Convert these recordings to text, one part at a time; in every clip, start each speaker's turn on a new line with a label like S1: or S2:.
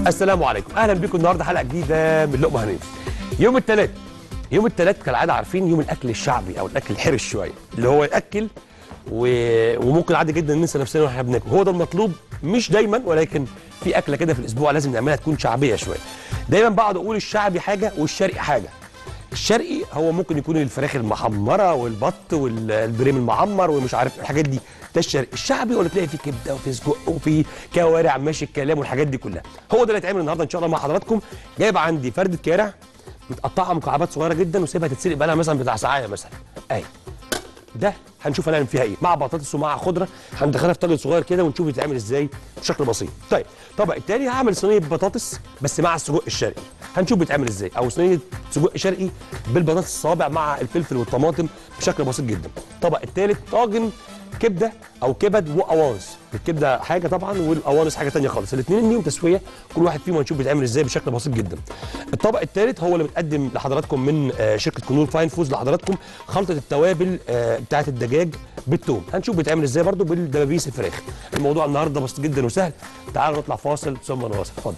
S1: السلام عليكم اهلا بكم النهارده حلقه جديده من لقمه هنيه يوم الثلاث يوم الثلاث كالعاده عارفين يوم الاكل الشعبي او الاكل الحرش شويه اللي هو ياكل و... وممكن عادي جدا ننسى نفسنا واحنا بناكل هو ده المطلوب مش دايما ولكن في اكله كده في الاسبوع لازم نعملها تكون شعبيه شويه دايما بقعد اقول الشعبي حاجه والشرقي حاجه الشرقي هو ممكن يكون الفراخ المحمره والبط والبريم المعمر ومش عارف الحاجات دي ده الشرقي الشعبي ولا تلاقي فيه كبده وفي سجق وفي كوارع ماشي الكلام والحاجات دي كلها هو ده اللي هيتعمل النهارده ان شاء الله مع حضراتكم جايب عندي فرده كارع متقطعه مكعبات صغيره جدا وسيبها تتسلق بقى لها مثلا بتاع ساعه مثلا اهي ده هنشوف هنعمل فيها ايه مع بطاطس ومع خضره هندخلها في طاجن صغير كده ونشوف بتتعمل ازاي بشكل بسيط طيب الطبق التاني هعمل صينيه بطاطس بس مع السجق الشرقي هنشوف بيتعمل ازاي او صينيه سجق شرقي بالبطاطس الصوابع مع الفلفل والطماطم بشكل بسيط جدا الطبق التالت طاجن كبده او كبد وقوانص الكبده حاجه طبعا والقوانص حاجه تانية خالص الاثنين ليهم تسويه كل واحد فيهم هنشوف بيتعمل ازاي بشكل بسيط جدا الطبق الثالث هو اللي متقدم لحضراتكم من آه، شركه كنور فاين فوز لحضراتكم خلطه التوابل آه، بتاعه الدجاج بالثوم هنشوف بيتعمل ازاي برده بالدبابيس الفراخ الموضوع النهارده بسيط جدا وسهل تعالوا نطلع فاصل ثم نواصل اتفضل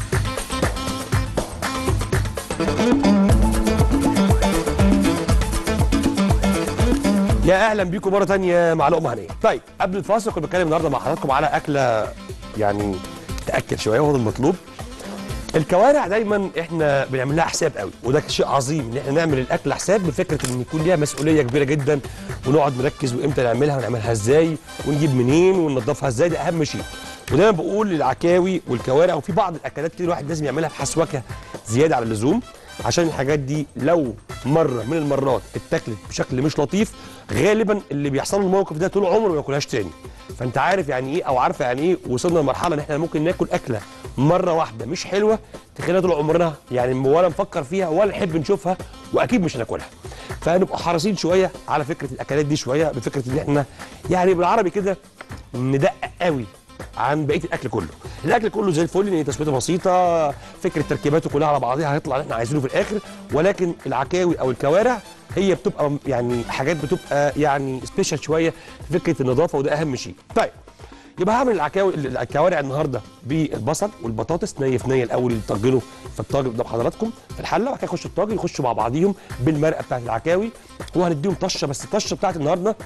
S1: يا اهلا بيكم مره تانية مع لقمه هنيه طيب قبل الفاصل كنت بتكلم النهارده مع حضراتكم على اكله يعني تاكل شويه وهو ده المطلوب الكوارع دايما احنا بنعمل لها حساب قوي وده شيء عظيم ان احنا نعمل الاكل حساب بفكره ان يكون ليها مسؤوليه كبيره جدا ونقعد نركز وامتى نعملها ونعملها ازاي ونجيب منين وننضفها ازاي ده اهم شيء ودايما بقول العكاوي والكوارع وفي بعض الاكلات كده الواحد لازم يعملها بحسوكه زياده على اللزوم عشان الحاجات دي لو مره من المرات اتاكلت بشكل مش لطيف غالبا اللي بيحصل له الموقف ده طول عمره ما ياكلهاش تاني فانت عارف يعني ايه او عارفه يعني ايه وصلنا لمرحله ان احنا ممكن ناكل اكله مره واحده مش حلوه تخلينا طول عمرنا يعني ولا نفكر فيها ولا نحب نشوفها واكيد مش هناكلها فنبقى حريصين شويه على فكره الاكلات دي شويه بفكره ان احنا يعني بالعربي كده ندقق قوي عن بقيه الاكل كله الاكل كله زي الفل ان تسويته بسيطه فكره تركيباته كلها على بعضها هيطلع اللي احنا عايزينه في الاخر ولكن العكاوي او الكوارع هي بتبقى يعني حاجات بتبقى يعني سبيشال شويه في فكره النظافه وده اهم شيء طيب يبقى هعمل العكاوي الكوارع النهارده بالبصل والبطاطس نيه في نيه الاول يطجنوا في الطاجن قدام حضراتكم في الحله وبعد كده يخشوا الطاجن يخشوا مع بعضيهم بالمرقه بتاعت العكاوي وهنديهم طشه بس الطشه بتاعت النهارده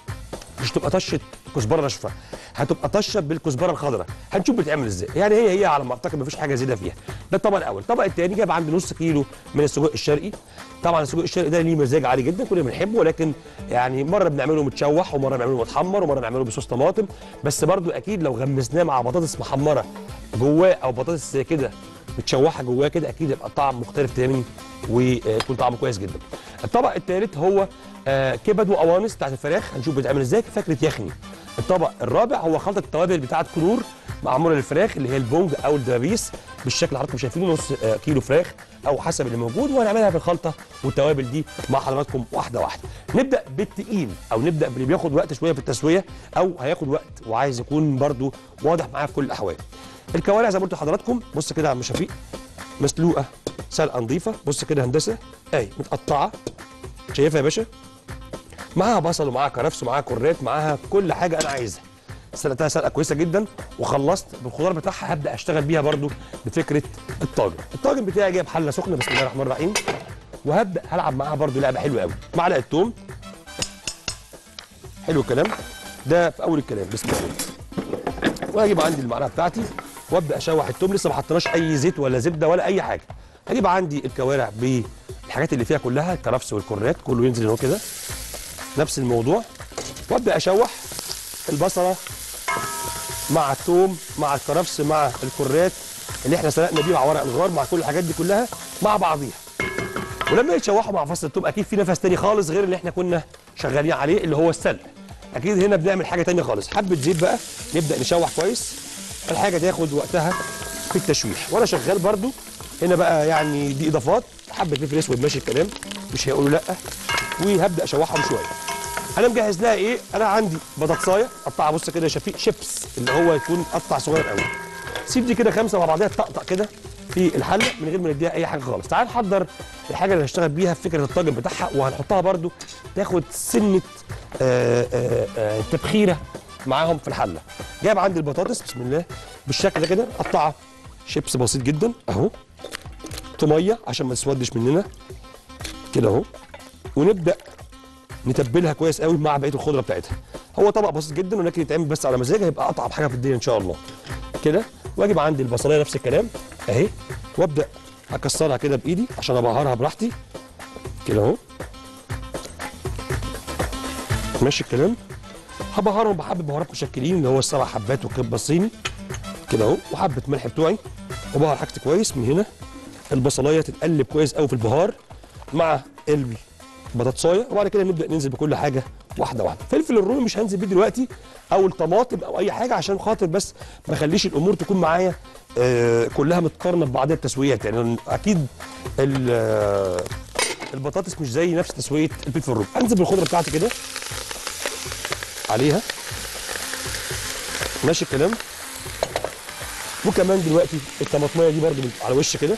S1: مش تبقى طشه كزبره ناشفه هتبقى طشه بالكزبره الخضراء هنشوف بتتعمل ازاي يعني هي هي على ما اعتقد مفيش حاجه زياده فيها ده الطبق الاول الطبق الثاني جايب عندي نص كيلو من السجق الشرقي طبعا السجق الشرقي ده ليه مزاج عالي جدا كلنا بنحبه ولكن يعني مره بنعمله متشوح ومره بنعمله متحمر ومره بنعمله بصوص طماطم بس برضو اكيد لو غمسناه مع بطاطس محمره جواه او بطاطس كده متشوحه جواه كده اكيد يبقى الطعم مختلف تماما ويكون طعمه كويس جدا الطبق الثالث هو آه، كبد وقوانص بتاعت الفراخ هنشوف بتتعمل ازاي فكره يخني الطبق الرابع هو خلطه التوابل بتاعت كنور معموله للفراخ اللي هي البونج او الدبابيس بالشكل اللي حضراتكم شايفينه نص آه، كيلو فراخ او حسب اللي موجود وهنعملها في الخلطه والتوابل دي مع حضراتكم واحده واحده نبدا بالتقيل او نبدا باللي بياخد وقت شويه في التسويه او هياخد وقت وعايز يكون برده واضح معايا في كل الاحوال الكوارع زي ما قلت لحضراتكم بص كده يا عم شفيق مسلوقه سلقه نظيفه بص كده هندسه اهي متقطعه شايفها يا باشا معاها بصل ومعاها كرفس ومعاها كرات معاها كل حاجه انا عايزها سلقتها سلقه كويسه جدا وخلصت بالخضار بتاعها هبدا اشتغل بيها برده بفكره الطاجن الطاجن بتاعي جايب حله سخنه بسم الله الرحمن الرحيم وهبدا هلعب معاها برده لعبه حلوه قوي معلقه توم حلو الكلام ده في اول الكلام بسم الله وهجيب عندي المعلقه بتاعتي وابدا اشوح التوم لسه ما حطيناش اي زيت ولا زبده ولا اي حاجه هجيب عندي الكوارع بالحاجات اللي فيها كلها الكرفس والكرات كله ينزل هو كده نفس الموضوع وابدا اشوح البصله مع الثوم مع الكرفس مع الكرات اللي احنا سلقنا بيه مع ورق الغار مع كل الحاجات دي كلها مع بعضيها ولما يتشوحوا مع فصل الثوم اكيد في نفس تاني خالص غير اللي احنا كنا شغالين عليه اللي هو السلق اكيد هنا بنعمل حاجه تانية خالص حبه زيت بقى نبدا نشوح كويس الحاجه تاخد وقتها في التشويح وانا شغال برده هنا بقى يعني دي اضافات حبه فلفل اسود ماشي الكلام مش هيقولوا لا وهبدا اشوحهم شويه انا مجهز لها ايه انا عندي بطاطسايه قطعها بص كده يا شفيق شيبس اللي هو يكون قطع صغير قوي سيب دي كده خمسه مع بعضها تطقطق كده في الحله من غير ما نديها اي حاجه خالص تعال نحضر الحاجه اللي هنشتغل بيها في فكره الطاجن بتاعها وهنحطها برده تاخد سنه آه، آه، آه، تبخيره معاهم في الحله جايب عندي البطاطس بسم الله بالشكل ده كده قطعها شيبس بسيط جدا اهو طميه عشان ما تسودش مننا كده اهو ونبدا نتبلها كويس قوي مع بقيه الخضره بتاعتها هو طبق بسيط جدا ولكن يتعمل بس على مزاج هيبقى اطعم حاجه في الدنيا ان شاء الله كده واجيب عندي البصلايه نفس الكلام اهي وابدا اكسرها كده بايدي عشان ابهرها براحتي كده اهو ماشي الكلام هبهرهم بحبه بهارات مشكلين اللي هو السبع حبات والكبه الصيني كده اهو وحبه ملح بتوعي وبهر حاجتي كويس من هنا البصلايه تتقلب كويس قوي في البهار مع البطاطسايه وبعد كده نبدا ننزل بكل حاجه واحده واحده فلفل الرومي مش هنزل بيه دلوقتي او الطماطم او اي حاجه عشان خاطر بس ما اخليش الامور تكون معايا آه كلها متقارنه ببعضها التسويات يعني اكيد ال- آه، البطاطس مش زي نفس تسويه الفلفل الرومي انزل بالخضره بتاعتي كده عليها ماشي الكلام وكمان دلوقتي الطماطميه دي برده على وش كده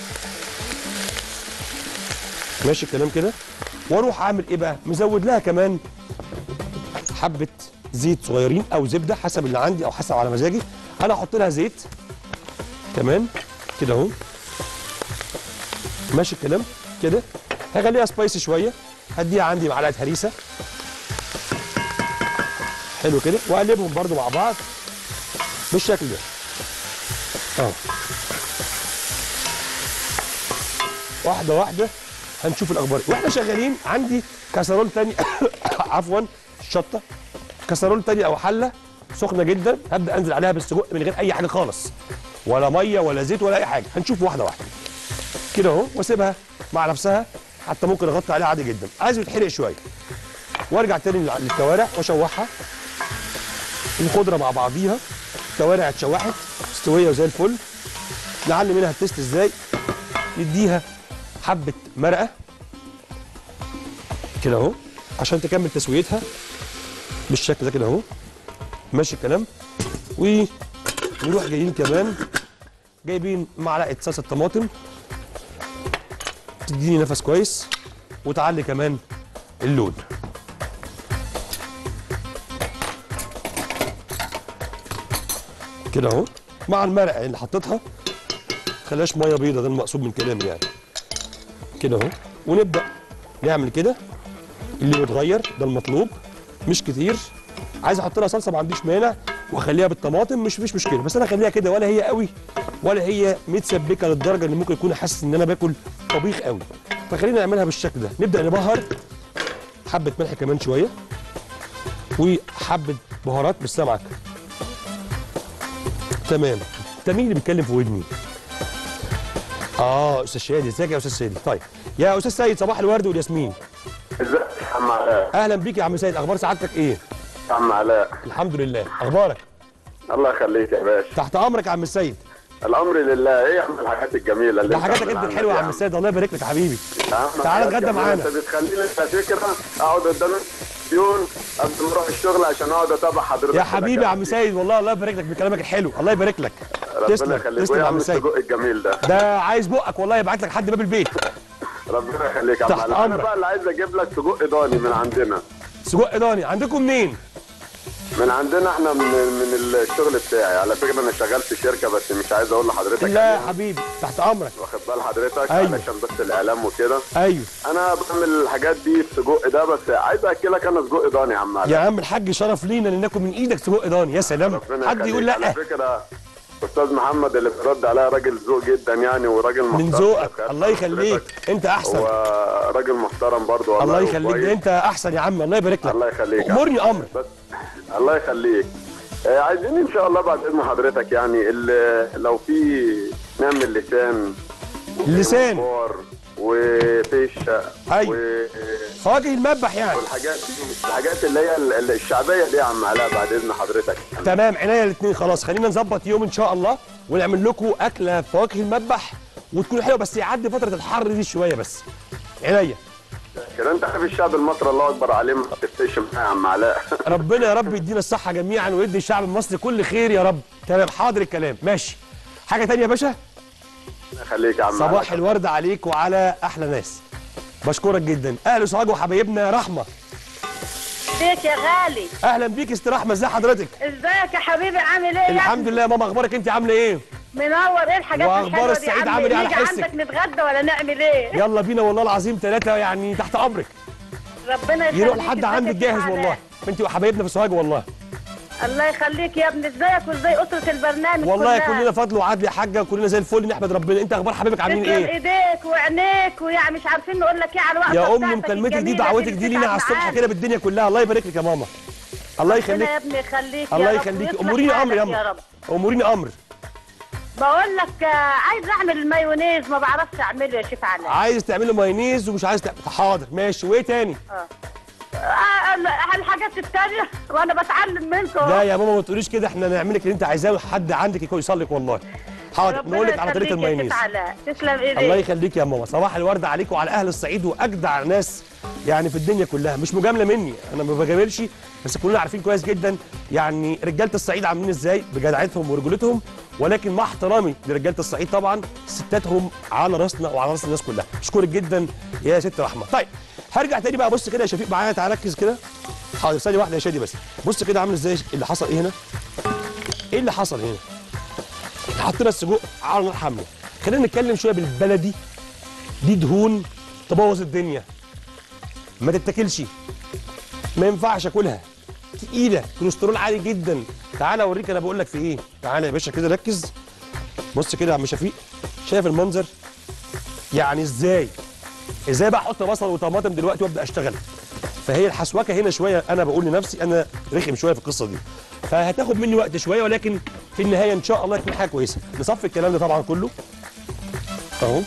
S1: ماشي الكلام كده واروح اعمل ايه بقى مزود لها كمان حبه زيت صغيرين او زبده حسب اللي عندي او حسب على مزاجي انا احط لها زيت كمان كده اهو ماشي الكلام كده هخليها سبايسي شويه هديها عندي معلقه هريسه حلو كده واقلبهم برده مع بعض بالشكل ده اه واحده واحده هنشوف الاخبار واحنا شغالين عندي كسرول تاني عفوا شطه كسرول تاني او حله سخنه جدا هبدا انزل عليها بالسجق من غير اي حاجه خالص ولا ميه ولا زيت ولا اي حاجه هنشوف واحده واحده كده اهو واسيبها مع نفسها حتى ممكن اغطي عليها عادي جدا عايز يتحرق شويه وارجع تاني لل- للكوارع واشوحها الخضره مع بعضيها الكوارع اتشوحت مستويه وزي الفل نعلم منها التيست ازاي نديها حبه مرقه كده اهو عشان تكمل تسويتها بالشكل ده كده اهو ماشي الكلام ونروح جايين كمان جايبين معلقه صلصه طماطم تديني نفس كويس وتعلي كمان اللون كده اهو مع المرقه اللي حطيتها خلاش ميه بيضه ده المقصود من كلامي يعني كده اهو ونبدا نعمل كده اللي متغير ده المطلوب مش كتير عايز احط لها صلصه ما عنديش مانع واخليها بالطماطم مش مش مشكله بس انا اخليها كده ولا هي قوي ولا هي متسبكه للدرجه ان ممكن يكون حاسس ان انا باكل طبيخ قوي فخلينا نعملها بالشكل ده نبدا نبهر حبه ملح كمان شويه وحبه بهارات مش سامعك تمام انت مين اللي بيتكلم في ودني اه استاذ شادي ازيك يا استاذ شادي طيب يا استاذ سيد صباح الورد والياسمين
S2: ازيك يا عم علاء
S1: اهلا بيك يا عم سيد اخبار سعادتك ايه
S2: يا عم علاء
S1: الحمد لله اخبارك
S2: الله يخليك يا باشا
S1: تحت امرك يا عم السيد
S2: الامر لله ايه يا عم الحاجات الجميله اللي
S1: ده
S2: انت
S1: حاجاتك
S2: عاملها
S1: انت
S2: عندك
S1: الحلوه يا عم
S2: عم.
S1: السيد الله يبارك لك يا حبيبي
S2: يا عم
S1: تعالى
S2: حاجات
S1: اتغدى
S2: جميلة.
S1: معانا.
S2: انت بتخليني انت فكره اقعد قدام التلفزيون قبل ما اروح الشغل عشان اقعد اتابع حضرتك
S1: يا
S2: في
S1: حبيبي يا
S2: الأكل.
S1: عم سيد والله الله يبارك لك بكلامك الحلو الله يبارك لك
S2: ربنا
S1: تسلم
S2: يخليك
S1: تسلم
S2: ويا
S1: يا
S2: عم
S1: عم سيد
S2: السجق الجميل ده
S1: ده عايز بقك والله يبعت لك حد باب البيت
S2: ربنا يخليك يا عم
S1: تحت
S2: علاء. انا
S1: أمرك.
S2: بقى اللي عايز اجيب لك سجق ضاني من عندنا
S1: سجق ضاني عندكم منين
S2: من عندنا احنا من من الشغل بتاعي على فكره انا شغال في شركه بس مش عايز اقول لحضرتك
S1: لا يا
S2: عليها.
S1: حبيبي تحت امرك
S2: واخد بال حضرتك
S1: أيوة.
S2: علشان بس الاعلام وكده
S1: ايوه
S2: انا بعمل الحاجات دي السجق ده بس عايز اكلك انا سجق ضاني يا عم
S1: يا
S2: علاء
S1: عم الحاج شرف لينا ان ناكل من ايدك سجق ضاني يا سلام
S2: ربنا
S1: حد يقول
S2: يخليك.
S1: لا
S2: على فكره استاذ محمد اللي بيرد عليا راجل ذوق جدا يعني وراجل محترم
S1: من ذوقك
S2: خير
S1: الله يخليك
S2: حضرتك.
S1: انت احسن
S2: هو راجل محترم برضه والله
S1: الله يخليك
S2: وكويس.
S1: ده انت احسن يا عم الله يبارك لك
S2: الله يخليك يا
S1: امرني
S2: عم.
S1: امر
S2: بس الله يخليك آه، عايزين ان شاء الله بعد اذن حضرتك يعني ال- لو في نعمل لسان
S1: لسان.
S2: وممبار وفيشه
S1: أيوة.
S2: و-
S1: فواكه المذبح يعني
S2: والحاجات دي الحاجات اللي هي ال- ال- الشعبيه دي يا عم علاء بعد اذن حضرتك
S1: تمام عينيا الاثنين خلاص خلينا نظبط يوم ان شاء الله ونعمل لكم اكله فواكه المذبح وتكون حلوه بس يعدي فتره الحر دي شويه بس عينيا
S2: كده انت عارف الشعب المصري الله اكبر عليه ما تفتش معايا يا عم علاء
S1: ربنا يا رب يدينا الصحه جميعا ويدي الشعب المصري كل خير يا رب تمام حاضر الكلام ماشي حاجه تانية يا باشا
S2: خليك يا عم
S1: صباح
S2: علاء.
S1: الورد عليك وعلى احلى ناس بشكرك جدا اهلا سعاد وحبايبنا رحمه
S3: ازيك يا غالي
S1: اهلا بيك استراحمه ازي حضرتك
S3: ازيك يا حبيبي عامل ايه يا
S1: الحمد لله يا ماما اخبارك انت عامله ايه
S3: منور ايه الحاجات
S1: وأخبار
S3: الحلوه دي
S1: السعيد
S3: يا عم؟
S1: عامل إيه على
S3: نيجي
S1: حسك؟
S3: عندك نتغدى ولا نعمل ايه
S1: يلا بينا والله العظيم ثلاثه يعني تحت امرك
S3: ربنا يخليك
S1: يروح لحد
S3: ازيك
S1: عندك
S3: يا
S1: جاهز
S3: علاء؟
S1: والله انت وحبايبنا في سوهاج والله
S3: الله يخليك يا ابني ازيك وازاي اسره البرنامج
S1: والله
S3: كلها؟
S1: كلنا فضل وعدل يا حاجه وكلنا زي الفل نحمد ربنا انت اخبار حبايبك عاملين
S3: تسلم
S1: ايه
S3: ايديك وعينيك ويعني مش عارفين نقول لك ايه على الوقت
S1: يا امي مكالمتك دي دعوتك دي لينا على الصبح كده بالدنيا كلها الله يبارك لك يا ماما الله يخليك
S3: يا ابني يخليك
S1: الله
S3: يا رب
S1: يخليك
S3: ويصلح
S1: اموريني امر يا
S3: حالك يا
S1: ماما
S3: رب
S1: اموريني امر
S3: بقول لك آه، عايز اعمل المايونيز ما بعرفش اعمله يا شيف علاء
S1: عايز تعمله مايونيز ومش عايز تعمل حاضر ماشي وايه تاني
S3: آه، ال- الحاجات التانية وانا بتعلم منكم
S1: لا يا ماما ما تقوليش كده احنا نعمل لك اللي انت عايزاه وحد عندك يكون يصلك والله حاضر
S3: ربنا
S1: نقول لك على طريقه
S3: يخليك يا
S1: المايونيز
S3: شيف علاء تسلم ايديك
S1: الله يخليك يا ماما صباح الورد عليك وعلى اهل الصعيد واجدع ناس يعني في الدنيا كلها مش مجامله مني انا ما بجاملش بس كلنا عارفين كويس جدا يعني رجاله الصعيد عاملين ازاي بجدعتهم ورجولتهم ولكن مع احترامي لرجاله الصعيد طبعا ستاتهم على راسنا وعلى راس الناس كلها اشكرك جدا يا ست رحمه طيب هرجع تاني بقى بص كده يا شفيق معايا تعالى ركز كده حاضر ثانيه واحده يا شادي بس بص كده عامل ازاي اللي حصل ايه هنا ايه اللي حصل هنا حطينا السجق على نار حاميه خلينا نتكلم شويه بالبلدي دي دهون تبوظ الدنيا ما تتاكلش ما ينفعش اكلها تقيله كوليسترول عالي جدا تعالى اوريك انا بقول لك في ايه تعالى يا باشا كده ركز بص كده يا عم شفيق شايف المنظر يعني ازاي ازاي بقى احط بصل وطماطم دلوقتي وابدا اشتغل فهي الحسوكه هنا شويه انا بقول لنفسي انا رخم شويه في القصه دي فهتاخد مني وقت شويه ولكن في النهايه ان شاء الله تكون حاجه كويسه نصفي الكلام ده طبعا كله اهو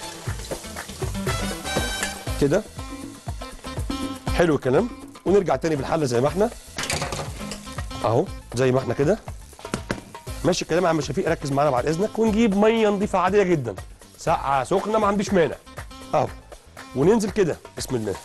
S1: كده حلو الكلام ونرجع تاني بالحله زي ما احنا اهو زي ما احنا كده ماشي الكلام يا عم شفيق ركز معانا بعد اذنك ونجيب ميه نظيفه عاديه جدا ساقعه سخنه ما عنديش مانع اهو وننزل كده بسم الله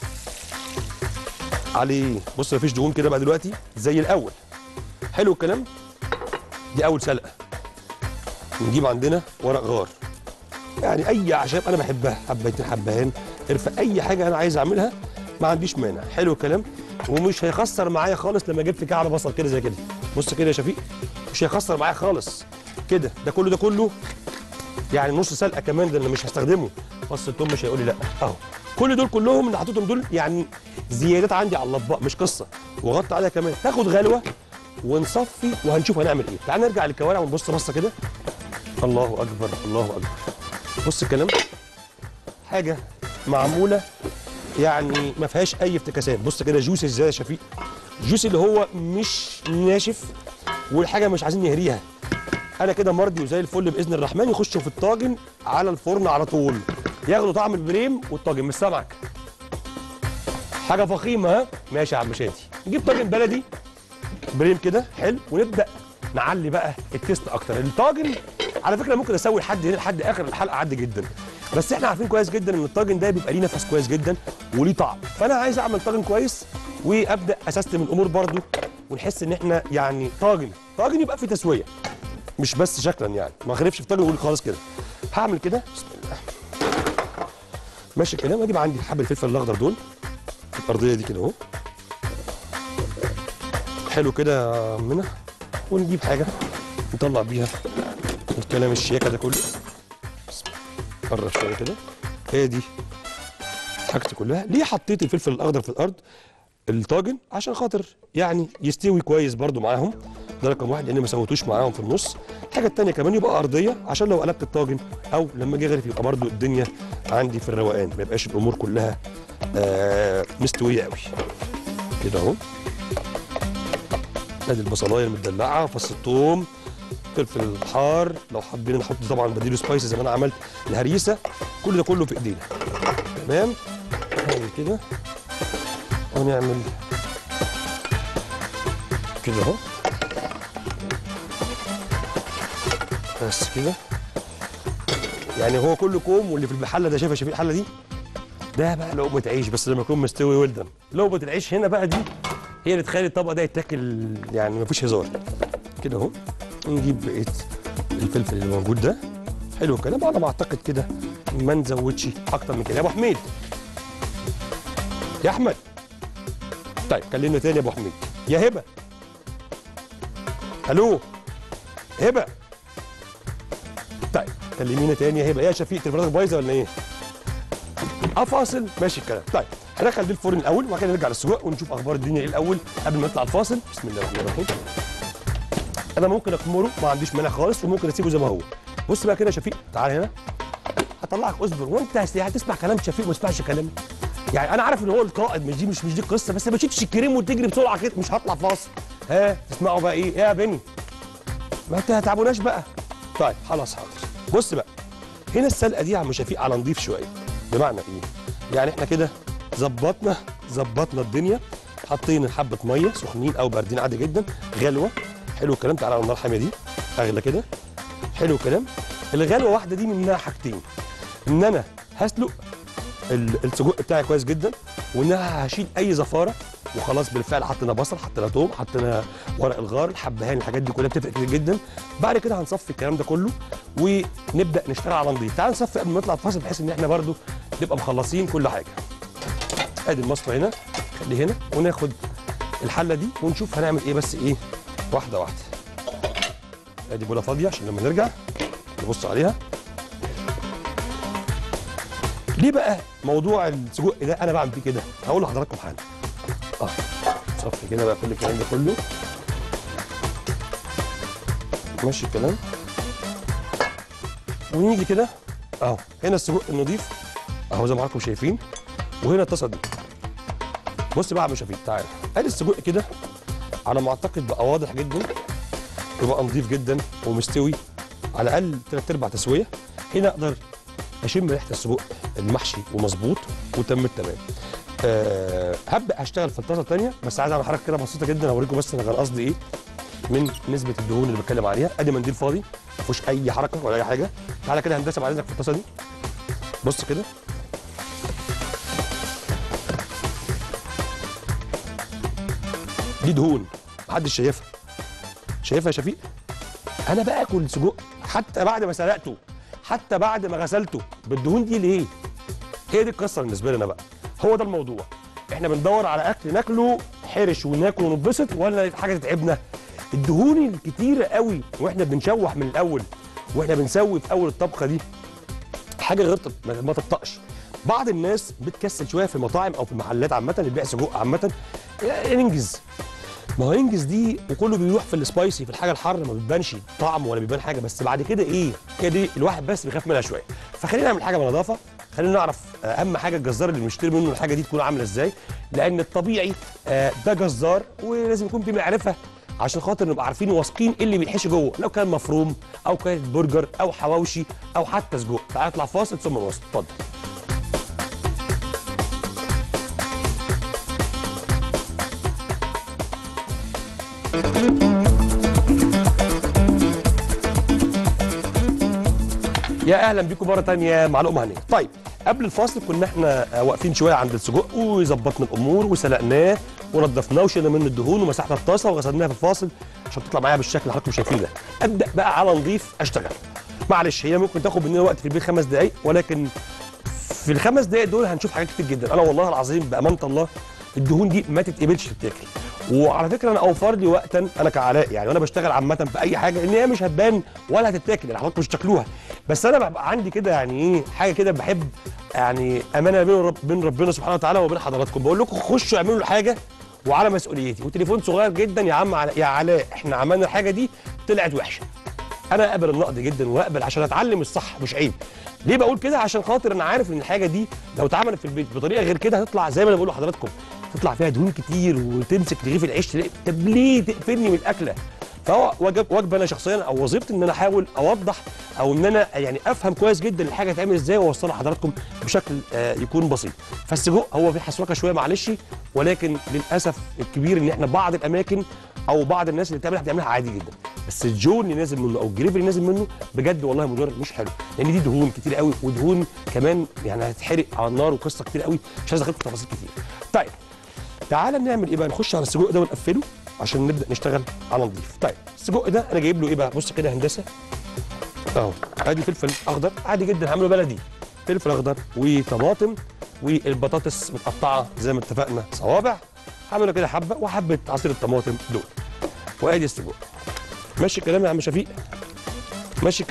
S1: عليه بص مفيش دهون كده بقى دلوقتي زي الاول حلو الكلام دي اول سلقه نجيب عندنا ورق غار يعني اي اعشاب انا بحبها حبيتين حبهان قرفه اي حاجه انا عايز اعملها ما عنديش مانع حلو الكلام ومش هيخسر معايا خالص لما جبت كعب بصل كده زي كده بص كده يا شفيق مش هيخسر معايا خالص كده ده كله ده كله يعني نص سلقه كمان ده اللي مش هستخدمه فص التوم مش هيقول لي لا اهو كل دول كلهم اللي حطيتهم دول يعني زيادات عندي على الاطباق مش قصه وغطي عليها كمان تاخد غلوه ونصفي وهنشوف هنعمل ايه تعال نرجع للكوارع ونبص بصه كده الله اكبر الله اكبر بص الكلام حاجه معموله يعني ما فيهاش اي افتكاسات بص كده جوسي ازاي يا شفيق جوسي اللي هو مش ناشف والحاجه مش عايزين نهريها انا كده مرضي وزي الفل باذن الرحمن يخشوا في الطاجن على الفرن على طول ياخدوا طعم البريم والطاجن مش سامعك حاجه فخيمه ها ماشي يا عم شادي نجيب طاجن بلدي بريم كده حلو ونبدا نعلي بقى التيست اكتر الطاجن على فكره ممكن اسوي لحد هنا لحد اخر الحلقه عادي جدا بس احنا عارفين كويس جدا ان الطاجن ده بيبقى ليه نفس كويس جدا وليه طعم فانا عايز اعمل طاجن كويس وابدا اسستم الامور برضو ونحس ان احنا يعني طاجن طاجن يبقى فيه تسويه مش بس شكلا يعني ما اغرفش في طاجن واقول خالص كده هعمل كده بسم الله ماشي الكلام اجيب عندي حبه الفلفل الاخضر دول في الارضيه دي كده اهو حلو كده يا عمنا ونجيب حاجه نطلع بيها الكلام الشياكه ده كله بسم الله قرب شويه كده هي دي حاجتي كلها ليه حطيت الفلفل الاخضر في الارض الطاجن عشان خاطر يعني يستوي كويس برضو معاهم ده رقم واحد لاني ما سويتوش معاهم في النص الحاجه التانيه كمان يبقى ارضيه عشان لو قلبت الطاجن او لما اجي اغرف يبقى برضو الدنيا عندي في الروقان ما يبقاش الامور كلها آه مستويه قوي كده اهو ادي البصلايه المدلعه فص الثوم فلفل الحار لو حابين نحط طبعا بديله سبايسي زي ما انا عملت الهريسه كل ده كله في ايدينا تمام نعمل كده ونعمل كده اهو بس كده يعني هو كله كوم واللي في الحله ده شايفه شايفين الحله دي ده بقى لقمه عيش بس لما يكون مستوي ولدن لقمه العيش هنا بقى دي هي اللي تخلي الطبق ده يتاكل يعني مفيش هزار كده اهو نجيب بقيه الفلفل اللي موجود ده حلو الكلام على ما اعتقد كده ما نزودش اكتر من كده يا ابو حميد يا احمد طيب كلمنا تاني يا ابو حميد يا هبه طيب كلمينا تاني هيبقى ايه يا شفيق تليفوناتك بايظه ولا ايه؟ اه فاصل ماشي الكلام طيب هندخل دي الفرن الاول وبعد كده نرجع للسجق ونشوف اخبار الدنيا ايه الاول قبل ما نطلع الفاصل بسم الله الرحمن الرحيم انا ممكن اخمره ما عنديش مانع خالص وممكن اسيبه زي ما هو بص بقى كده يا شفيق تعال هنا هطلعك اصبر وانت هس- هتسمع كلام شفيق وما تسمعش كلامي يعني انا عارف ان هو القائد مش دي مش مش دي القصه بس ما تشيلش الكريم وتجري بسرعه كده مش هطلع فاصل ها تسمعوا بقى ايه إيه يا بني ما انت هتعبوناش بقى طيب خلاص حاضر بص بقى هنا السلقه دي يا عم شفيق على نضيف شويه بمعنى ايه يعني احنا كده ظبطنا ظبطنا الدنيا حاطين حبه ميه سخنين او باردين عادي جدا غلوه حلو الكلام تعالى على النار الحاميه دي اغلى كده حلو الكلام الغلوه واحده دي منها حاجتين ان انا هسلق ال- السجق بتاعي كويس جدا وان انا هشيل اي زفاره وخلاص بالفعل حطينا بصل حطينا توم حطينا ورق الغار الحبهان الحاجات دي كلها بتفرق كتير جدا بعد كده هنصفي الكلام ده كله ونبدا نشتغل على نضيف تعال نصفي قبل ما نطلع الفاصل بحيث ان احنا برده نبقى مخلصين كل حاجه ادي المصفى هنا خليه هنا وناخد الحله دي ونشوف هنعمل ايه بس ايه واحده واحده ادي بوله فاضيه عشان لما نرجع نبص عليها ليه بقى موضوع السجق ده انا بعمل فيه كده هقول لحضراتكم حاجه اه صفي كده بقى كل الكلام ده كله ماشي الكلام ونيجي كده اهو هنا السجق النضيف اهو زي ما حضراتكم شايفين وهنا الطاسه دي بص بقى يا عم شفيق تعالى ادي السجق كده على ما اعتقد بقى واضح جدا وبقى نضيف جدا ومستوي على الاقل ثلاث ارباع تسويه هنا اقدر اشم ريحه السجق المحشي ومظبوط وتم التمام أه هبدا اشتغل في الطاسه الثانيه بس عايز اعمل حركه كده بسيطه جدا اوريكم بس انا كان قصدي ايه من نسبه الدهون اللي بتكلم عليها ادي منديل فاضي ما فيهوش اي حركه ولا اي حاجه تعالى كده هندسه بعد اذنك في الطاسه دي بص كده دي دهون محدش شايفها شايفها يا شفيق انا باكل سجق حتى بعد ما سلقته حتى بعد ما غسلته بالدهون دي ليه هي دي القصه بالنسبه لنا بقى هو ده الموضوع احنا بندور على اكل ناكله حرش وناكل ونتبسط ولا حاجه تتعبنا الدهون الكتيره قوي واحنا بنشوح من الاول واحنا بنسوي في اول الطبخه دي حاجه غير تط- ما ما تطقش بعض الناس بتكسل شويه في المطاعم او في المحلات عامه اللي بيبيع سجق عامه يا ننجز ما هو ينجز دي وكله بيروح في السبايسي في الحاجه الحاره ما بتبانش طعم ولا بيبان حاجه بس بعد كده ايه هي دي الواحد بس بيخاف منها شويه فخلينا نعمل حاجه بنظافه خلينا نعرف آه، اهم حاجه الجزار اللي بنشتري منه الحاجه دي تكون عامله ازاي لان الطبيعي آه، ده جزار ولازم يكون في معرفه عشان خاطر نبقى عارفين واثقين ايه اللي بيتحشي جوه لو كان مفروم او كانت برجر او حواوشي او حتى سجق تعال نطلع فاصل ثم نواصل اتفضل يا اهلا بيكم مره تانية مع لقمه هنيه طيب قبل الفاصل كنا احنا آه، واقفين شويه عند السجق وظبطنا الامور وسلقناه ونضفناه وشلنا منه الدهون ومسحنا الطاسه وغسلناها في الفاصل عشان تطلع معايا بالشكل اللي حضراتكم شايفينه ده ابدا بقى على نضيف اشتغل معلش هي ممكن تاخد مننا وقت في البيت خمس دقائق ولكن في الخمس دقائق دول هنشوف حاجات كتير جدا انا والله العظيم بامانه الله الدهون دي ما تتقبلش تتاكل وعلى فكره انا اوفر لي وقتا انا كعلاء يعني وانا بشتغل عامه في اي حاجه ان هي مش هتبان ولا هتتاكل يعني حضراتكم مش تاكلوها بس انا ببقى عندي كده يعني ايه حاجه كده بحب يعني امانه بين رب بين ربنا سبحانه وتعالى وبين حضراتكم بقول لكم خشوا اعملوا الحاجه وعلى مسؤوليتي وتليفون صغير جدا يا عم علاء يا علاء احنا عملنا الحاجه دي طلعت وحشه انا اقبل النقد جدا واقبل عشان اتعلم الصح مش عيب ليه بقول كده عشان خاطر انا عارف ان الحاجه دي لو اتعملت في البيت بطريقه غير كده هتطلع زي ما انا بقول لحضراتكم تطلع فيها دهون كتير وتمسك رغيف العيش تلاقي طب ليه تقفلني من الاكله فهو واجب واجب انا شخصيا او وظيفتي ان انا احاول اوضح او ان انا يعني افهم كويس جدا الحاجه تعمل ازاي واوصلها لحضراتكم بشكل آه يكون بسيط فالسجق هو في حسوكه شويه معلش ولكن للاسف الكبير ان احنا بعض الاماكن او بعض الناس اللي بتعملها بتعملها عادي جدا بس الجو اللي نازل منه او الجريف اللي نازل منه بجد والله مدرب مش حلو لان دي دهون كتير قوي ودهون كمان يعني هتتحرق على النار وقصه كتير قوي مش عايز ادخل في تفاصيل كتير طيب تعالى نعمل ايه بقى نخش على السجق ده ونقفله عشان نبدا نشتغل على نضيف طيب السجق ده انا جايب له ايه بقى بص كده يا هندسه اهو ادي فلفل اخضر عادي جدا هعمله بلدي فلفل اخضر وطماطم والبطاطس متقطعه زي ما اتفقنا صوابع هعمله كده حبه وحبه عصير الطماطم دول وادي السجق ماشي الكلام يا عم شفيق ماشي الكلام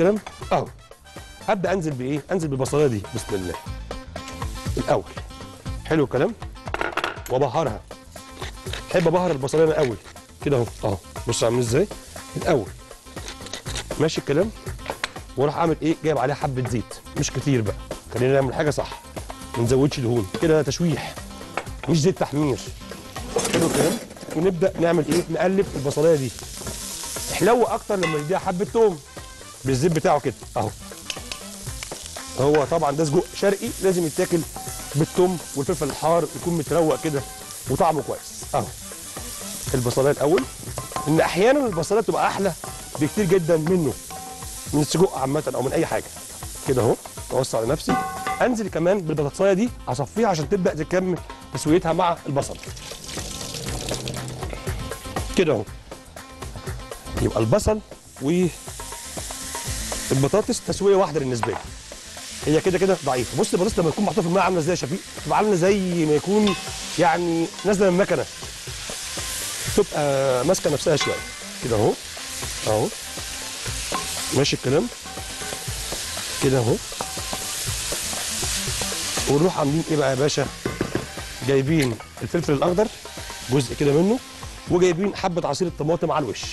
S1: اهو هبدا انزل بايه انزل بالبصلايه دي بسم الله الاول حلو الكلام وابهرها احب ابهر البصلايه من الاول كده اهو اهو بص عامل ازاي الاول ماشي الكلام واروح اعمل ايه جايب عليها حبه زيت مش كتير بقى خلينا نعمل حاجه صح ما نزودش دهون كده تشويح مش زيت تحمير حلو الكلام ونبدا نعمل ايه نقلب البصلايه دي حلو اكتر لما نديها حبه توم بالزيت بتاعه كده اهو هو طبعا ده سجق شرقي لازم يتاكل بالثوم والفلفل الحار يكون متروق كده وطعمه كويس اهو البصلايه الاول ان احيانا البصلايه بتبقى احلى بكتير جدا منه من السجق عامه او من اي حاجه كده اهو اوسع لنفسي انزل كمان بالبطاطسايه دي اصفيها عشان تبدا تكمل تسويتها مع البصل كده اهو يبقى البصل والبطاطس تسويه واحده بالنسبه لي هي كده كده ضعيفه بص البطاطس لما تكون محطوطه في الماء عامله ازاي يا شفيق تبقى عامله زي ما يكون يعني نازله من المكنه تبقى ماسكه نفسها شويه كده اهو اهو ماشي الكلام كده اهو ونروح عاملين ايه بقى يا باشا جايبين الفلفل الاخضر جزء كده منه وجايبين حبه عصير الطماطم على الوش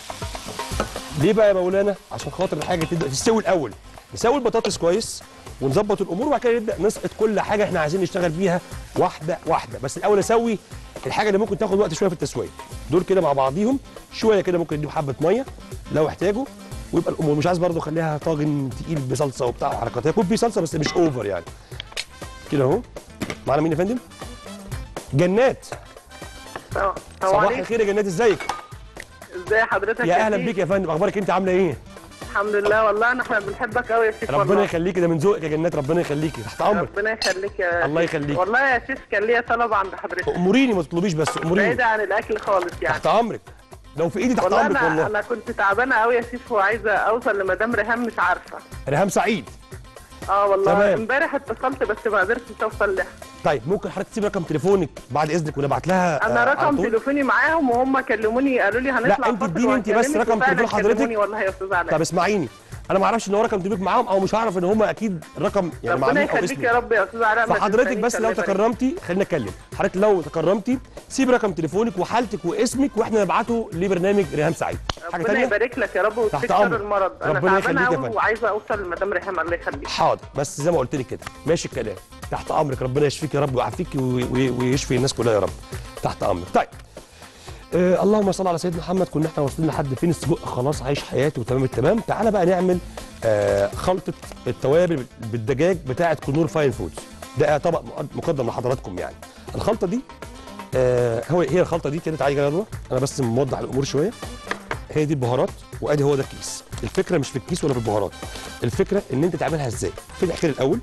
S1: ليه بقى يا مولانا عشان خاطر الحاجه تبدا تستوي الاول نسوي البطاطس كويس ونظبط الامور وبعد كده نبدا نسقط كل حاجه احنا عايزين نشتغل بيها واحده واحده بس الاول اسوي الحاجه اللي ممكن تاخد وقت شويه في التسويه دول كده مع بعضيهم شويه كده ممكن نديهم حبه ميه لو احتاجوا ويبقى الامور مش عايز برضو اخليها طاجن تقيل بصلصه وبتاع وحركات يكون فيه صلصه بس مش اوفر يعني كده اهو معانا مين يا فندم جنات
S4: صباح
S1: صباح
S4: عليكم
S1: الخير يا جنات ازيك
S4: ازي حضرتك
S1: يا اهلا
S4: سيدي؟
S1: بيك يا فندم اخبارك انت عامله ايه
S4: الحمد لله والله احنا بنحبك قوي يا شيخ
S1: ربنا
S4: والله
S1: يخليكي ده من ذوقك يا جنات ربنا يخليكي تحت امرك
S4: ربنا يخليك يا
S1: الله
S4: شيخ.
S1: يخليك.
S4: والله يا شيخ كان ليا طلب عند حضرتك
S1: اموريني ما تطلبيش بس اموريني
S4: بعيدة عن الاكل خالص يعني
S1: تحت امرك لو في ايدي تحت
S4: والله
S1: امرك
S4: انا
S1: والله
S4: انا كنت تعبانه قوي يا شيخ وعايزه اوصل لمدام ريهام مش عارفه
S1: ريهام سعيد
S4: اه والله
S1: تمام.
S4: امبارح اتصلت بس ما قدرتش اوصل لها
S1: طيب ممكن حضرتك تسيب رقم تليفونك بعد اذنك ونبعت لها
S4: انا
S1: آه، على
S4: رقم
S1: طول؟
S4: تليفوني معاهم وهم كلموني قالوا لي هنطلع
S1: انت
S4: فاصل
S1: اديني انت بس
S4: وهكلمك
S1: رقم
S4: وفعلاً
S1: تليفون حضرتك.
S4: كلموني والله يا استاذ علاء
S1: طب اسمعيني انا ما اعرفش ان هو رقم تليفونك معاهم او مش هعرف ان هم اكيد الرقم يعني
S4: ربنا
S1: معمول او
S4: يخليك
S1: اسمي
S4: يا رب يا استاذ علاء ما
S1: فحضرتك
S4: تنسانيش،
S1: بس
S4: الله
S1: لو
S4: يبارك.
S1: تكرمتي خلينا نتكلم حضرتك لو تكرمتي سيب رقم تليفونك وحالتك واسمك واحنا نبعته لبرنامج ريهام سعيد حاجه
S4: ربنا
S1: ثانيه
S4: يبارك لك يا رب
S1: تحت
S4: وتكسر
S1: أمرك.
S4: المرض انا
S1: ربنا يخليك
S4: تعبانه
S1: يا
S4: قوي
S1: فندم.
S4: وعايزه اوصل لمدام ريهام الله يخليك
S1: حاضر بس زي ما قلت لك كده ماشي الكلام تحت امرك ربنا يشفيك يا رب ويعافيك وي- وي- ويشفي الناس كلها يا رب تحت امرك طيب آه اللهم صل على سيدنا محمد كنا احنا واصلين لحد فين السجق خلاص عايش حياته وتمام التمام تعالى بقى نعمل آه خلطه التوابل بالدجاج بتاعه كنور فاين فودز ده طبق مقدم لحضراتكم يعني الخلطه دي آه هو هي الخلطه دي كده تعالى يا جدع انا بس موضح الامور شويه هي دي البهارات وادي هو ده الكيس الفكره مش في الكيس ولا في البهارات الفكره ان انت تعملها ازاي فتح كده الاول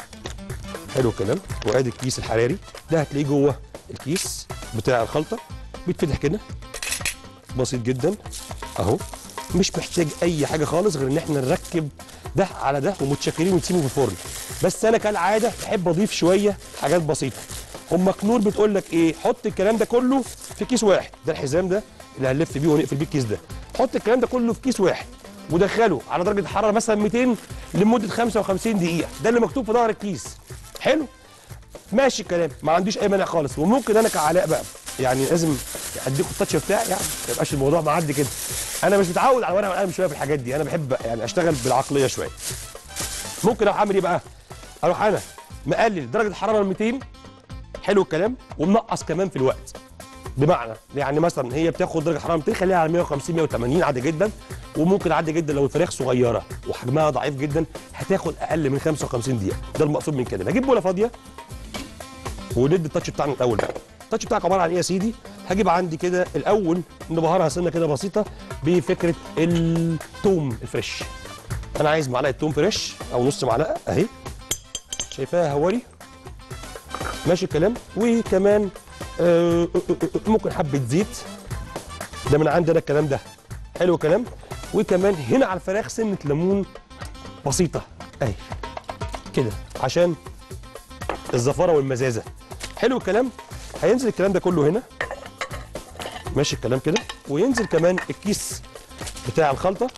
S1: حلو الكلام وادي الكيس الحراري ده هتلاقيه جوه الكيس بتاع الخلطه بيتفتح كده بسيط جدا اهو مش محتاج اي حاجه خالص غير ان احنا نركب ده على ده ومتشكرين ونسيبه في الفرن بس انا كالعاده بحب اضيف شويه حاجات بسيطه ام كنور بتقول لك ايه حط الكلام ده كله في كيس واحد ده الحزام ده اللي هنلف بيه ونقفل بيه الكيس ده حط الكلام ده كله في كيس واحد ودخله على درجه حراره مثلا 200 لمده 55 دقيقه ده اللي مكتوب في ظهر الكيس حلو ماشي الكلام ما عنديش اي مانع خالص وممكن انا كعلاء بقى يعني لازم اديكم التاتش بتاعي يعني ما يبقاش الموضوع معدي كده انا مش متعود على الورقه والقلم شويه في الحاجات دي انا بحب يعني اشتغل بالعقليه شويه ممكن اروح اعمل ايه بقى اروح انا مقلل درجه الحراره ل 200 حلو الكلام ومنقص كمان في الوقت بمعنى يعني مثلا هي بتاخد درجه حراره 200 خليها على 150 180 عادي جدا وممكن عادي جدا لو الفراخ صغيره وحجمها ضعيف جدا هتاخد اقل من 55 دقيقه ده المقصود من كده بجيب بوله فاضيه وندي التاتش بتاعنا الاول بقى التاتش بتاعك عباره عن ايه يا سيدي هجيب عندي كده الاول نبهرها سنه كده بسيطه بفكره التوم الفريش انا عايز معلقه توم فريش او نص معلقه اهي شايفاها هوري ماشي الكلام وكمان آه، ممكن حبه زيت ده من عندي انا الكلام ده حلو الكلام وكمان هنا على الفراخ سنه ليمون بسيطه اهي كده عشان الزفاره والمزازه حلو الكلام هينزل الكلام ده كله هنا ماشي الكلام كده وينزل كمان الكيس بتاع الخلطه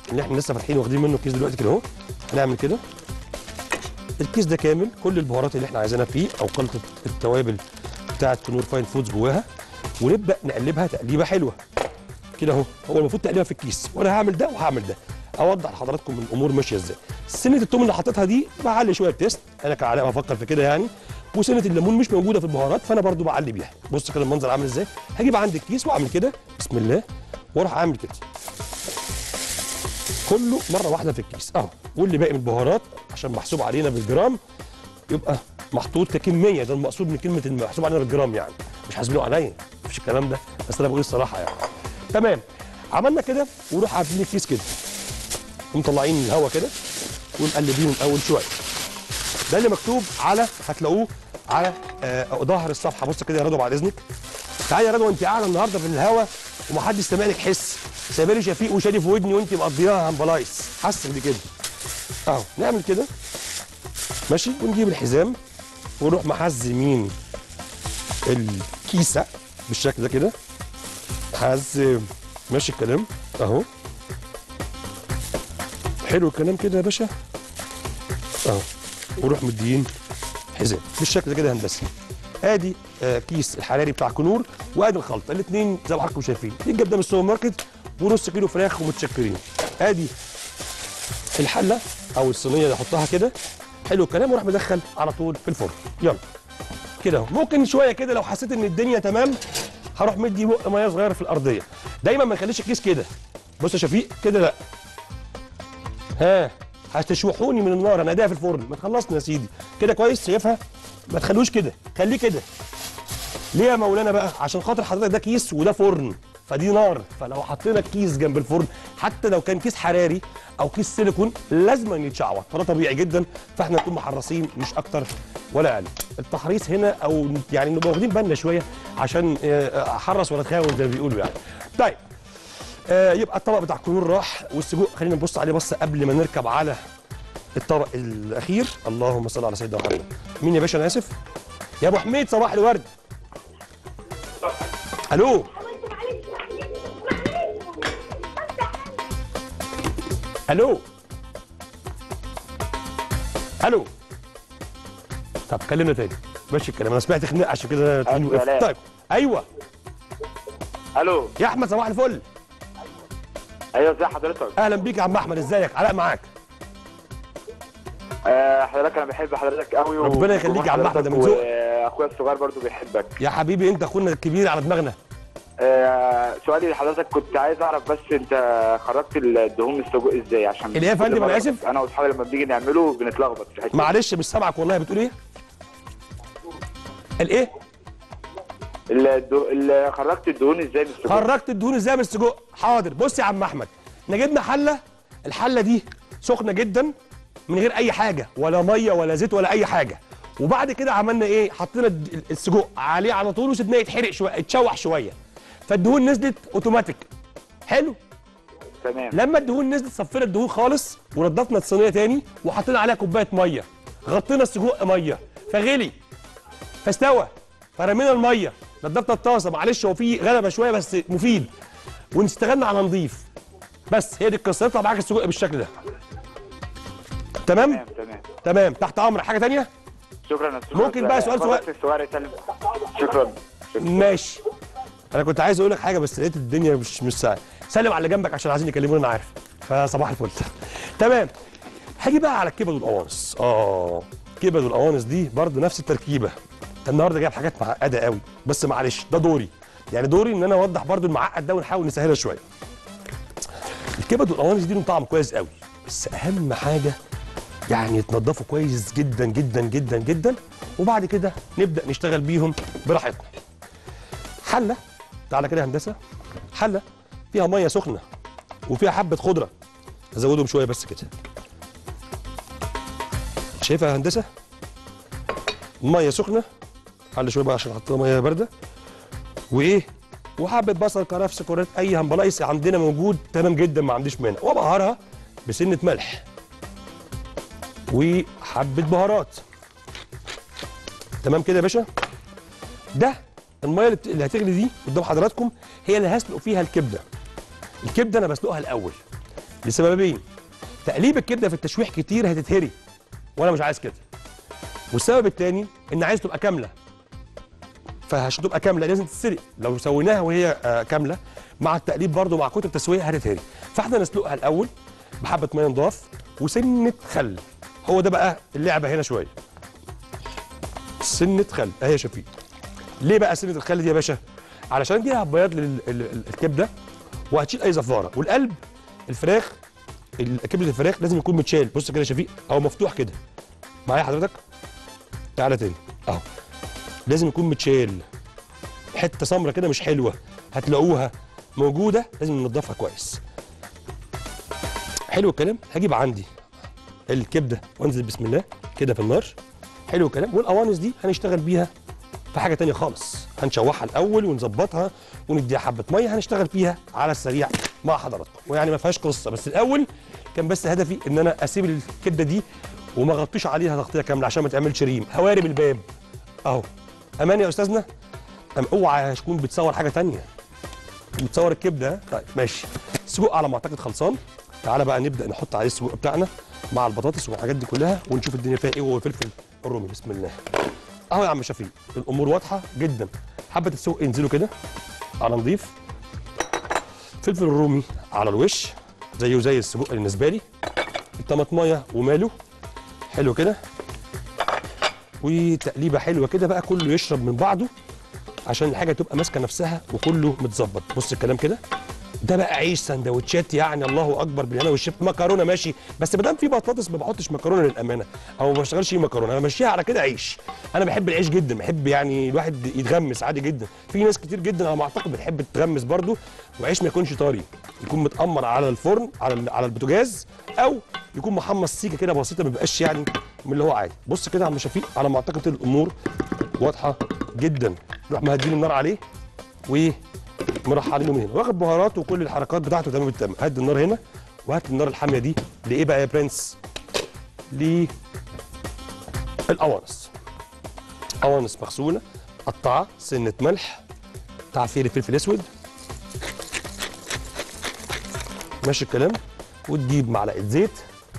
S1: اللي احنا لسه فاتحين واخدين منه الكيس دلوقتي كده اهو هنعمل كده الكيس ده كامل كل البهارات اللي احنا عايزينها فيه او خلطه التوابل بتاعه كنور فاين فودز جواها ونبدا نقلبها تقليبه حلوه كده اهو هو المفروض تقليبها في الكيس وانا هعمل ده وهعمل ده اوضح لحضراتكم الامور ماشيه ازاي سنه التوم اللي حطيتها دي بعلي شويه التيست انا كعلاء بفكر في كده يعني وسنه الليمون مش موجوده في البهارات فانا برضو بعلي بيها بص كده المنظر عامل ازاي هجيب عندي الكيس واعمل كده بسم الله واروح اعمل كده كله مره واحده في الكيس اهو واللي باقي من البهارات عشان محسوب علينا بالجرام يبقى محطوط ككميه ده المقصود من كلمه المحسوب علينا بالجرام يعني مش حاسبينه عليا مفيش الكلام ده بس انا بقول الصراحه يعني تمام عملنا كده ونروح عاملين الكيس كده ومطلعين الهواء كده ومقلبين الاول شويه ده اللي مكتوب على هتلاقوه على آه ظهر الصفحه بص كده يا رضوى بعد اذنك تعالي يا رضوى انت قاعده النهارده في الهوا ومحدش سامع لك حس سايبالي شفيق وشادي في ودني وانت مقضياها همبلايس حاسك بكده اهو نعمل كده ماشي ونجيب الحزام ونروح محزمين الكيسه بالشكل ده كده حزم ماشي الكلام اهو حلو الكلام كده يا باشا اهو وروح مدين حزام بالشكل ده كده هندسي ادي آه كيس الحراري بتاع كنور وادي الخلطه الاثنين زي ما حضراتكم شايفين يتجاب ده من السوبر ماركت ونص كيلو فراخ ومتشكرين ادي الحله او الصينيه اللي احطها كده حلو الكلام واروح مدخل على طول في الفرن يلا كده اهو ممكن شويه كده لو حسيت ان الدنيا تمام هروح مدي بق ميه صغيره في الارضيه دايما ما نخليش الكيس كده بص يا شفيق كده لا ها هتشوحوني من النار انا اديها في الفرن ما تخلصنا يا سيدي كده كويس شايفها ما تخلوش كده خليه كده ليه يا مولانا بقى عشان خاطر حضرتك ده كيس وده فرن فدي نار فلو حطينا الكيس جنب الفرن حتى لو كان كيس حراري او كيس سيليكون لازم يتشعوط فده طبيعي جدا فاحنا نكون محرصين مش اكتر ولا اقل التحريص هنا او يعني نبقى واخدين بالنا شويه عشان آه، احرص ولا اتخاون زي ما بيقولوا يعني طيب آه يبقى الطبق بتاع الكنور راح والسجق خلينا نبص عليه بصه قبل ما نركب على الطبق الاخير اللهم صل على سيدنا محمد مين يا باشا انا اسف يا ابو حميد صباح الورد الو الو الو طب كلمنا تاني ماشي الكلام انا سمعت خناق عشان كده تاني وقفت.
S5: سلام.
S1: طيب ايوه
S5: الو
S1: يا احمد صباح الفل
S5: ايوه ازي حضرتك
S1: اهلا بيك يا عم احمد ازيك علاء معاك
S5: آه حضرتك انا بحب حضرتك قوي
S1: ربنا يخليك يا عم أحمد، ده من ذوقك.
S5: واخويا الصغير برضو بيحبك
S1: يا حبيبي انت اخونا الكبير على دماغنا
S5: آه سؤالي لحضرتك كنت عايز اعرف بس انت خرجت الدهون من السجق ازاي عشان
S1: اللي إيه يا
S5: كل
S1: فندم؟ أنا
S5: مرة
S1: آسف؟
S5: انا واصحابي لما بنيجي نعمله بنتلخبط في الحته
S1: معلش مش سامعك والله بتقول ايه الايه
S5: الدو... ال- خرجت الدهون ازاي من السجق
S1: خرجت الدهون ازاي من السجق حاضر بص يا عم احمد احنا جبنا حله الحله دي سخنه جدا من غير اي حاجه ولا ميه ولا زيت ولا اي حاجه وبعد كده عملنا ايه حطينا الد- السجق عليه على طول وسيبناه يتحرق شويه يتشوح شويه فالدهون نزلت اوتوماتيك حلو
S5: تمام
S1: لما الدهون نزلت صفينا الدهون خالص ونضفنا الصينيه تاني وحطينا عليها كوبايه ميه غطينا السجق ميه فغلي فاستوى فرمينا الميه نضفنا الطاسه معلش هو في غلبه شويه بس مفيد ونستغنى على نضيف بس هي دي القصه يطلع معاك السجق بالشكل ده تمام
S5: تمام تمام
S1: تمام تحت امر حاجه تانية
S5: شكرا يا أستاذ.
S1: ممكن بقى سؤال
S5: أخويا
S1: صغير؟
S5: بس الصغير يسلم شكرا شكرا
S1: ماشي انا كنت عايز اقول لك حاجه بس لقيت الدنيا مش مش سهله سلم على اللي جنبك عشان عايزين يكلمونا انا عارف فصباح الفل تمام هاجي بقى على الكبد والقوانص اه الكبد والقوانص دي برضه نفس التركيبه انت النهارده جايب حاجات معقده قوي بس معلش ده دوري يعني دوري ان انا اوضح برضه المعقد ده ونحاول نسهلها شويه الكبد والقوانص دي لهم طعم كويس قوي بس اهم حاجه يعني يتنضفوا كويس جدا جدا جدا جدا وبعد كده نبدا نشتغل بيهم براحتنا حله تعالى كده يا هندسه حله فيها ميه سخنه وفيها حبه خضره ازودهم شويه بس كده شايفها يا هندسه ميه سخنه حله شويه بقى عشان حطينا ميه بارده وايه وحبه بصل كرفس كرات اي همبلايس عندنا موجود تمام جدا ما عنديش مانع وابهرها بسنه ملح وحبه بهارات تمام كده يا باشا ده الميه اللي بت- اللي هتغلي دي قدام حضراتكم هي اللي هسلق فيها الكبده الكبده انا بسلقها الاول لسببين تقليب الكبده في التشويح كتير هتتهري وانا مش عايز كده والسبب الثاني ان عايز تبقى كامله فعشان تبقى كامله لازم تتسلق لو سويناها وهي آه كامله مع التقليب برده مع كتر التسويه هتتهري فاحنا نسلقها الاول بحبه ميه نضاف وسنه خل هو ده بقى اللعبه هنا شويه سنه خل اهي يا شفيق ليه بقى سنه الخل دي يا باشا علشان دي بياض للكبده وهتشيل اي زفاره والقلب الفراخ ال- كبده الفراخ لازم يكون متشال بص كده يا شفيق او مفتوح كده معايا حضرتك تعالى تاني اهو لازم يكون متشال حته سمره كده مش حلوه هتلاقوها موجوده لازم ننضفها كويس حلو الكلام هجيب عندي الكبده وانزل بسم الله كده في النار حلو الكلام والقوانص دي هنشتغل بيها في حاجه تانية خالص هنشوحها الاول ونظبطها ونديها حبه ميه هنشتغل فيها على السريع مع حضراتكم ويعني ما فيهاش قصه بس الاول كان بس هدفي ان انا اسيب الكبده دي وما اغطيش عليها تغطيه كامله عشان ما تعملش ريم هوارب الباب اهو امان يا استاذنا أم اوعى تكون بتصور حاجه تانية بتصور الكبده ها؟ طيب ماشي سجق على ما اعتقد خلصان تعالى بقى نبدا نحط عليه السجق بتاعنا مع البطاطس والحاجات دي كلها ونشوف الدنيا فيها ايه والفلفل الرومي بسم الله اهو يا عم شفيق الامور واضحه جدا حبه السجق ينزلوا كده على نضيف فلفل الرومي على الوش زيه زي السجق بالنسبه لي الطماطمايه وماله حلو كده وتقليبه حلوه كده بقى كله يشرب من بعضه عشان الحاجه تبقى ماسكه نفسها وكله متظبط بص الكلام كده ده بقى عيش سندوتشات يعني الله اكبر بالهنا والشيف مكرونه ماشي بس ما دام في بطاطس ما بحطش مكرونه للامانه او ما بشتغلش فيه مكرونه انا ماشيها على كده عيش انا بحب العيش جدا بحب يعني الواحد يتغمس عادي جدا في ناس كتير جدا على ما اعتقد بتحب تغمس برده وعيش ما يكونش طري يكون متامر على الفرن على ال- على البوتاجاز او يكون محمص سيكه كده بسيطه ما بيبقاش يعني من اللي هو عادي بص كده يا عم شفيق على ما اعتقد الامور واضحه جدا نروح مهدين النار عليه و مرحلينه من هنا واخد بهارات وكل الحركات بتاعته تمام التمام هدي النار هنا وهات النار الحاميه دي لايه بقى يا برنس للقوانص قوانص مغسوله قطعه سنه ملح تعفير فلفل اسود ماشي الكلام وتجيب معلقه زيت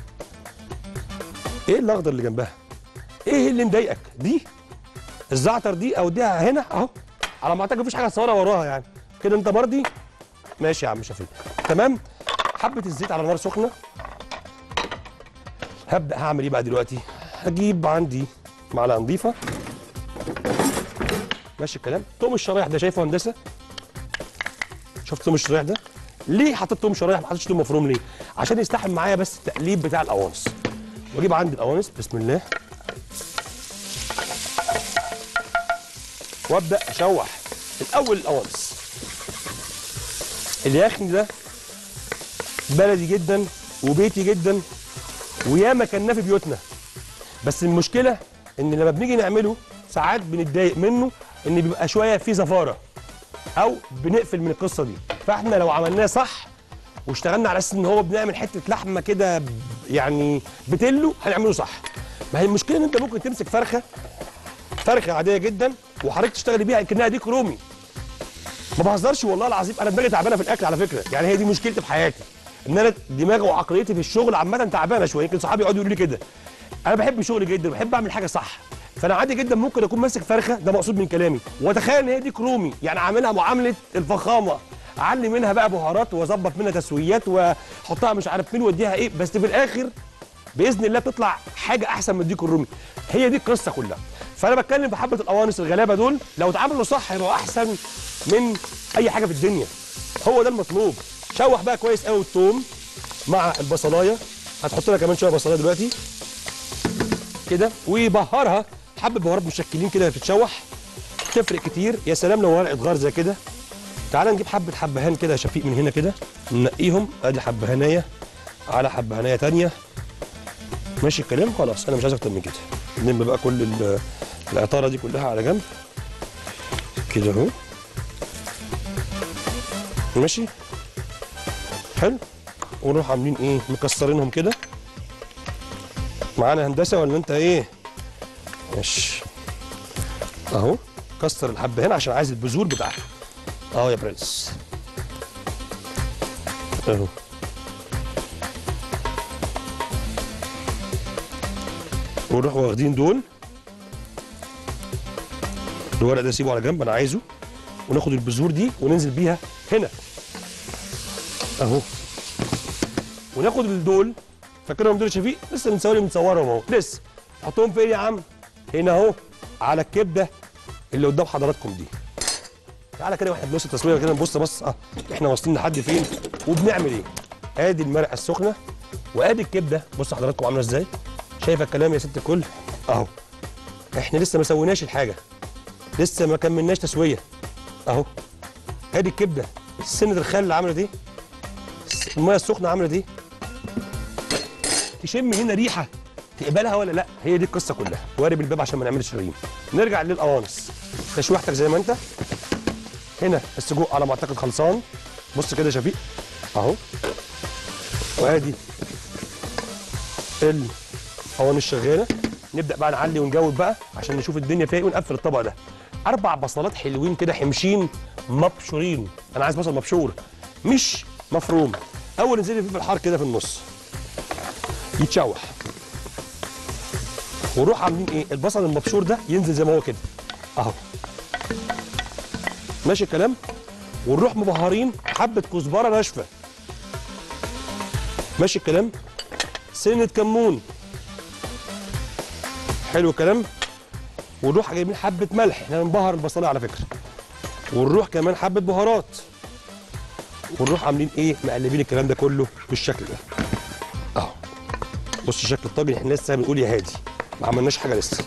S1: ايه الاخضر اللي جنبها ايه اللي مضايقك دي الزعتر دي او دي هنا اهو على ما اعتقد مفيش حاجه تصورها وراها يعني كده انت مرضي ماشي يا عم شفيق تمام حبه الزيت على نار سخنه هبدا هعمل ايه بقى دلوقتي هجيب عندي معلقه نظيفه ماشي الكلام توم الشرايح ده شايفه هندسه شفت توم الشرايح ده ليه حطيت توم شرايح ما حطيتش توم مفروم ليه عشان يستحمل معايا بس التقليب بتاع القوانص واجيب عندي القوانص بسم الله وابدا اشوح الاول القوانص اليخن ده بلدي جدا وبيتي جدا وياما كنا في بيوتنا بس المشكله ان لما بنيجي نعمله ساعات بنتضايق منه ان بيبقى شويه فيه زفاره او بنقفل من القصه دي فاحنا لو عملناه صح واشتغلنا على اساس ان هو بنعمل حته لحمه كده ب- يعني بتلو هنعمله صح ما هي المشكله ان انت ممكن تمسك فرخه فرخه عاديه جدا وحضرتك تشتغلي بيها كانها ديك رومي ما بهزرش والله العظيم انا دماغي تعبانه في الاكل على فكره يعني هي دي مشكلتي في حياتي ان انا دماغي وعقليتي في الشغل عامه تعبانه شويه يمكن صحابي يقعدوا يقولوا لي كده انا بحب شغلي جدا وبحب اعمل حاجه صح فانا عادي جدا ممكن اكون ماسك فرخه ده مقصود من كلامي واتخيل ان هي دي كرومي يعني عاملها معامله الفخامه اعلي منها بقى بهارات واظبط منها تسويات واحطها مش عارف فين واديها ايه بس في الاخر باذن الله تطلع حاجه احسن من الديك الرومي هي دي القصه كلها فانا بتكلم في حبه القوانص الغلابه دول لو اتعاملوا صح هيبقوا احسن من اي حاجه في الدنيا هو ده المطلوب شوح بقى كويس قوي الثوم مع البصلايه هتحط لها كمان شويه بصلايه دلوقتي كده وبهرها حبه بهارات مشكلين كده بتتشوح تفرق كتير يا سلام لو ورقه غار زي كده تعال نجيب حبه حبهان كده يا شفيق من هنا كده ننقيهم ادي حبهانيه على حبهانيه تانية ماشي الكلام خلاص انا مش عايز اكتر من كده نلم بقى كل ال- العطاره دي كلها على جنب كده اهو ماشي حلو ونروح عاملين ايه مكسرينهم كده معانا هندسه ولا انت ايه ماشي اهو كسر الحبه هنا عشان عايز البذور بتاعها اهو يا برنس اهو ونروح واخدين دول الورق ده سيبه على جنب انا عايزه وناخد البذور دي وننزل بيها هنا اهو وناخد الدول فاكرهم دول يا شفيق لسه بنسوي بنصورهم اهو لسه نحطهم فين يا عم هنا اهو على الكبده اللي قدام حضراتكم دي تعالى كده واحنا بنص التصوير كده نبص بص اه احنا واصلين لحد فين وبنعمل ايه ادي المرقه السخنه وادي الكبده بص حضراتكم عامله ازاي شايفه الكلام يا ست الكل اهو احنا لسه ما سويناش الحاجه لسه ما كملناش تسويه اهو ادي الكبده سنه الخل اللي عامله دي الميه السخنه عامله دي تشم هنا ريحه تقبلها ولا لا هي دي القصه كلها وارب الباب عشان ما نعملش ريم نرجع للقوانص تشويحتك زي ما انت هنا السجق على ما اعتقد خلصان بص كده يا شفيق اهو وادي القوانص شغاله نبدا بقى نعلي ونجود بقى عشان نشوف الدنيا فيها ايه ونقفل الطبق ده اربع بصلات حلوين كده حمشين مبشورين انا عايز بصل مبشور مش مفروم اول نزل فيه في الحار كده في النص يتشوح ونروح عاملين ايه البصل المبشور ده ينزل زي ما هو كده اهو ماشي الكلام ونروح مبهرين حبه كزبره ناشفه ماشي الكلام سنه كمون حلو الكلام ونروح جايبين حبه ملح احنا بنبهر البصلايه على فكره ونروح كمان حبه بهارات ونروح عاملين ايه مقلبين الكلام ده كله بالشكل ده اهو بص شكل الطاجن احنا لسه بنقول يا هادي ما عملناش حاجه لسه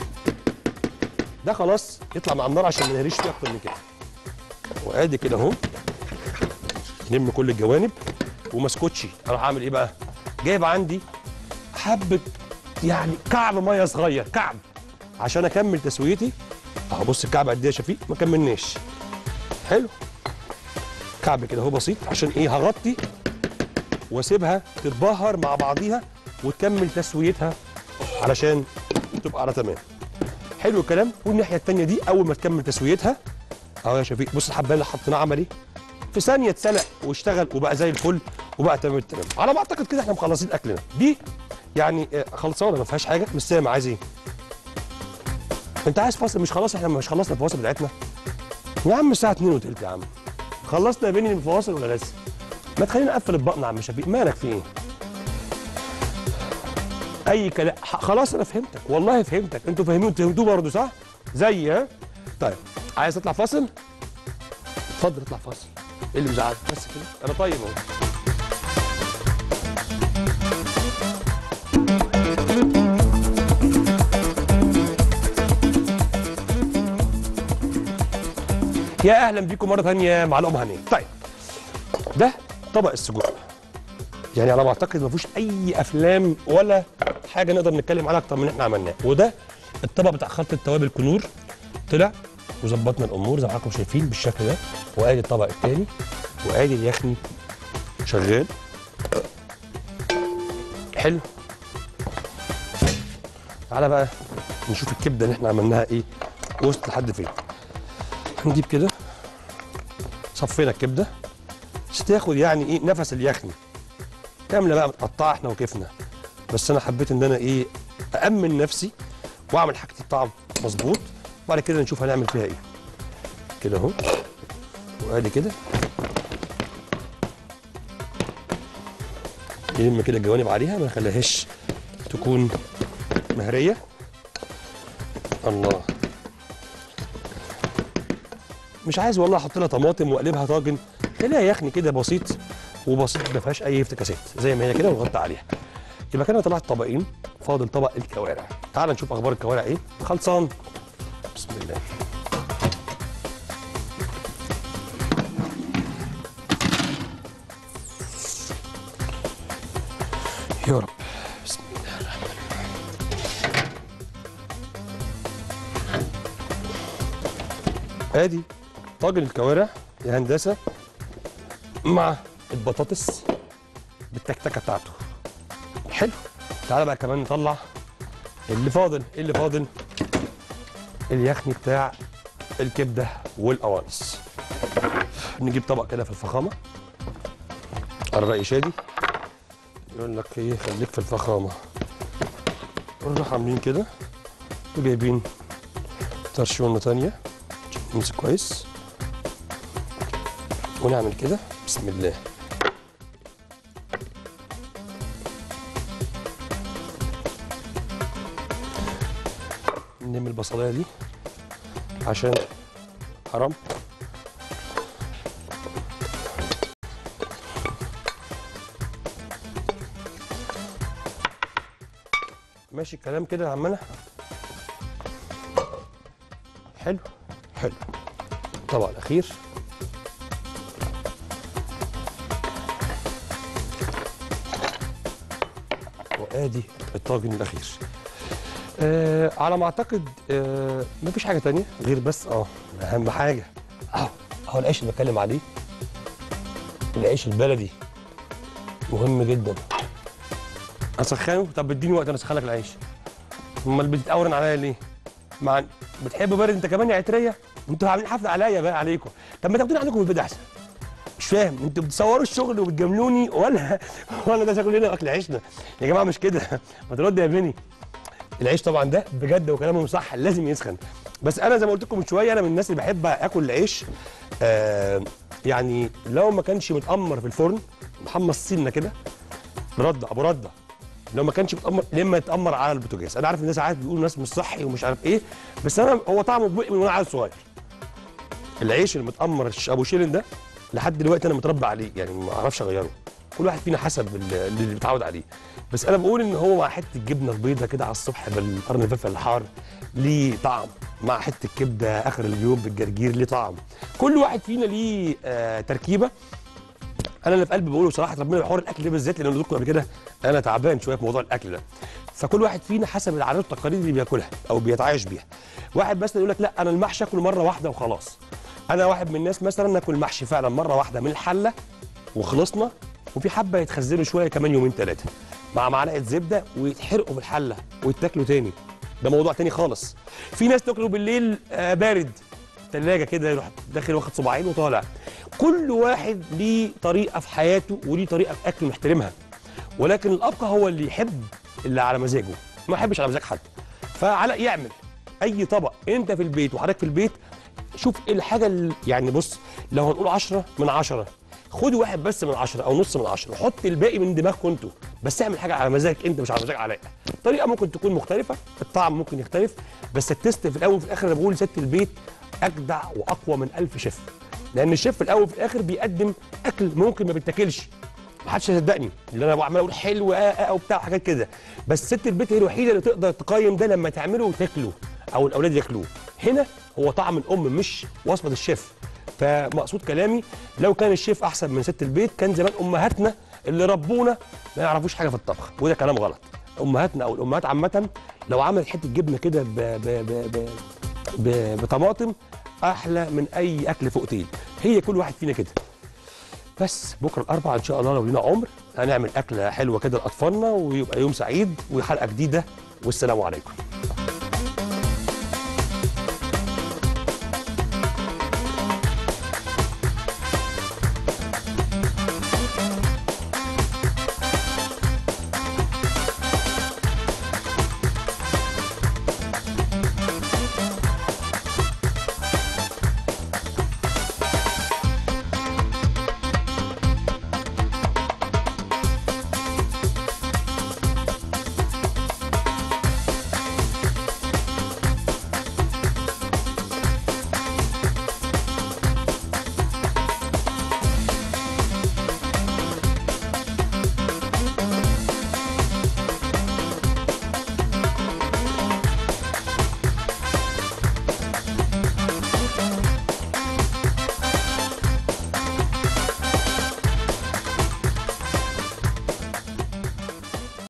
S1: ده خلاص يطلع مع النار عشان ما نهريش فيه اكتر من كده وادي كده اهو نلم كل الجوانب ومسكوتشي اروح اعمل ايه بقى جايب عندي حبه يعني كعب ميه صغير كعب عشان اكمل تسويتي اهو بص الكعب قد ايه يا شفيق ما كملناش حلو كعب كده اهو بسيط عشان ايه هغطي واسيبها تتبهر مع بعضيها وتكمل تسويتها علشان تبقى على تمام حلو الكلام والناحيه الثانيه دي اول ما تكمل تسويتها اهو يا شفيق بص الحبايه اللي حطيناه عمل ايه في ثانيه اتسلق واشتغل وبقى زي الفل وبقى تمام التمام على ما اعتقد كده احنا مخلصين اكلنا دي يعني آه، خلصانه ما فيهاش حاجه مش سامع عايز ايه انت عايز فاصل مش خلاص احنا مش خلصنا الفواصل بتاعتنا يا عم الساعه 2 وتلت يا عم خلصنا يا بيني الفواصل ولا لسه ما تخلينا نقفل البطن يا عم شفيق مالك في ايه اي كلام ح- خلاص انا فهمتك والله فهمتك انتوا فاهمين فهمتوه برضه صح زي ها طيب عايز تطلع فاصل اتفضل اطلع فاصل ايه اللي مزعلك بس كده انا طيب اهو يا اهلا بيكم مره ثانيه مع لقمه هنيه طيب ده طبق السجق يعني على ما اعتقد ما فيهوش اي افلام ولا حاجه نقدر نتكلم عليها اكتر من اللي احنا عملناه وده الطبق بتاع خلطه التوابل كنور طلع وظبطنا الامور زي ما حضراتكم شايفين بالشكل ده وادي الطبق الثاني وادي اليخني شغال حلو تعالى بقى نشوف الكبده اللي احنا عملناها ايه وصلت لحد فين هنجيب كده صفينا الكبده مش تاخد يعني ايه نفس اليخني كامله بقى متقطعه احنا وكيفنا بس انا حبيت ان انا ايه أأمن نفسي واعمل حاجتي بطعم مظبوط وبعد كده نشوف هنعمل فيها ايه كده اهو وادي كده نلم كده الجوانب عليها ما نخليهاش تكون مهريه الله مش عايز والله احط لها طماطم واقلبها طاجن خليها يخني كده بسيط وبسيط ما فيهاش اي افتكاسات زي ما هي كده ونغطي عليها يبقى كده طلعت طبقين فاضل طبق الكوارع تعال نشوف اخبار الكوارع ايه خلصان بسم الله يا رب بسم الله الرحمن الرحيم ادي طاجن الكوارع يا هندسه مع البطاطس بالتكتكه بتاعته حلو تعالى بقى كمان نطلع اللي فاضل ايه اللي فاضل اليخني بتاع الكبده والقوانص نجيب طبق كده في الفخامه على الرأي شادي يقول لك ايه خليك في الفخامه نروح عاملين كده وجايبين طرشونه تانية عشان نمسك كويس ونعمل كده بسم الله نلم البصلايه دي عشان حرام ماشي الكلام كده يا عمنا حلو حلو الطبق الاخير وادي الطاجن الاخير آه على ما اعتقد آه مفيش حاجه تانية غير بس اه اهم حاجه اهو اهو العيش اللي بتكلم عليه العيش البلدي مهم جدا اسخنه طب اديني وقت انا اسخن لك العيش امال بتتاورن عليا ليه مع بتحب برد انت كمان يا عتريه انتوا عاملين حفله عليا بقى عليكم طب ما تاخدوني عليكم في البيت احسن مش فاهم انتوا بتصوروا الشغل وبتجاملوني ولا ولا ده شغلنا اكل عيشنا يا جماعه مش كده ما ترد يا بني العيش طبعا ده بجد وكلامهم صح لازم يسخن بس انا زي ما قلت لكم من شويه انا من الناس اللي بحب اكل العيش آه يعني لو ما كانش متامر في الفرن محمص سنه كده رده ابو رده لو ما كانش متامر لما يتامر على البوتاجاز انا عارف الناس ساعات بيقولوا ناس مش صحي ومش عارف ايه بس انا هو طعمه بقي من وانا عيل صغير العيش المتامر الش- ابو شيلن ده لحد دلوقتي انا متربى عليه يعني ما اعرفش اغيره كل واحد فينا حسب ال- اللي بيتعود عليه بس انا بقول ان هو مع حته الجبنه البيضاء كده على الصبح بالقرن الفلفل الحار ليه طعم مع حته كبده اخر اليوم بالجرجير ليه طعم كل واحد فينا ليه آه تركيبه انا اللي في قلبي بقوله بصراحه ربنا حوار الاكل ده بالذات لان قلت لكم قبل كده انا تعبان شويه في موضوع الاكل ده فكل واحد فينا حسب العادات والتقاليد اللي بياكلها او بيتعايش بيها واحد مثلا يقول لك لا انا المحشي اكله مره واحده وخلاص انا واحد من الناس مثلا ناكل محشي فعلا مره واحده من الحله وخلصنا وفي حبه يتخزنوا شويه كمان يومين ثلاثه مع معلقه زبده ويتحرقوا في الحله ويتاكلوا تاني ده موضوع تاني خالص في ناس تاكله بالليل آه، بارد ثلاجه كده يروح داخل واخد صباعين وطالع كل واحد ليه طريقه في حياته وليه طريقه في اكله محترمها ولكن الابقى هو اللي يحب اللي على مزاجه ما يحبش على مزاج حد فعلى يعمل اي طبق انت في البيت وحضرتك في البيت شوف ايه الحاجه اللي يعني بص لو هنقول 10 من 10 خد واحد بس من 10 او نص من 10 وحط الباقي من دماغكم انتوا بس اعمل حاجه على مزاجك انت مش على مزاج علاء الطريقه ممكن تكون مختلفه الطعم ممكن يختلف بس التست في الاول وفي الاخر انا بقول ست البيت اجدع واقوى من ألف شيف لان الشيف في الاول وفي الاخر بيقدم اكل ممكن ما بيتاكلش محدش هيصدقني اللي انا عمال اقول حلو اه اه وبتاع حاجات كده بس ست البيت هي الوحيده اللي تقدر تقيم ده لما تعمله وتاكله او الاولاد ياكلوه هنا هو طعم الام مش وصفه الشيف فمقصود كلامي لو كان الشيف احسن من ست البيت كان زمان امهاتنا اللي ربونا ما يعرفوش حاجه في الطبخ وده كلام غلط امهاتنا او الامهات عامه لو عملت حته جبنه كده ب- ب- ب- ب- ب- بطماطم احلى من اي اكل فوق تيل هي كل واحد فينا كده بس بكره الاربعاء ان شاء الله لو لينا عمر هنعمل اكله حلوه كده لاطفالنا ويبقى يوم سعيد وحلقه جديده والسلام عليكم